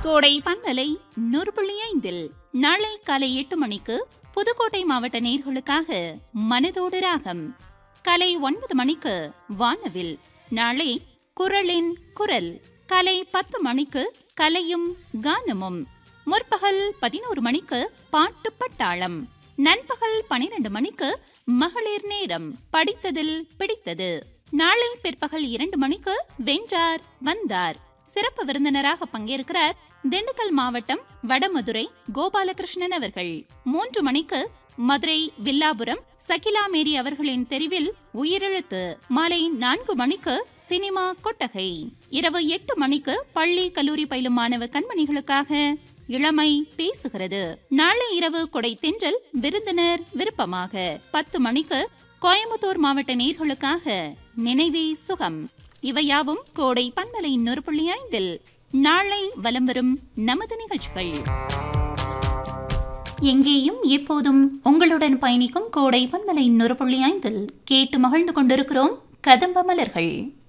கோடை பண்பலை நூறு புள்ளி ஐந்தில் நாளை காலை எட்டு மணிக்கு புதுக்கோட்டை மாவட்ட நேர்களுக்காக மனதோடு ராகம் காலை ஒன்பது மணிக்கு வானவில் நாளை குரலின் குரல் காலை பத்து மணிக்கு கலையும் கானமும் முற்பகல் பதினோரு மணிக்கு பாட்டு பட்டாளம் நண்பகல் பனிரெண்டு மணிக்கு மகளிர் நேரம் படித்ததில் பிடித்தது நாளை பிற்பகல் இரண்டு மணிக்கு வென்றார் வந்தார் சிறப்பு விருந்தினராக பங்கேற்கிறார் திண்டுக்கல் மாவட்டம் வடமதுரை கோபாலகிருஷ்ணன் அவர்கள் மூன்று மணிக்கு மதுரை வில்லாபுரம் சகிலா மேரி அவர்களின் தெரிவில் உயிரெழுத்து மாலை நான்கு மணிக்கு சினிமா கொட்டகை இரவு எட்டு மணிக்கு பள்ளி கல்லூரி பயிலும் மாணவ கண்மணிகளுக்காக இளமை பேசுகிறது நாளை இரவு கொடை தென்றல் விருந்தினர் விருப்பமாக பத்து மணிக்கு கோயம்புத்தூர் மாவட்ட நேர்களுக்காக நினைவே சுகம் இவையாவும் கோடை பண்பலை நூறு புள்ளி ஐந்தில் நாளை வலம் வரும் நமது நிகழ்ச்சிகள் எங்கேயும் எப்போதும் உங்களுடன் பயணிக்கும் கோடை பண்பலை நூறு புள்ளி ஐந்தில் கேட்டு மகிழ்ந்து கொண்டிருக்கிறோம் கதம்ப மலர்கள்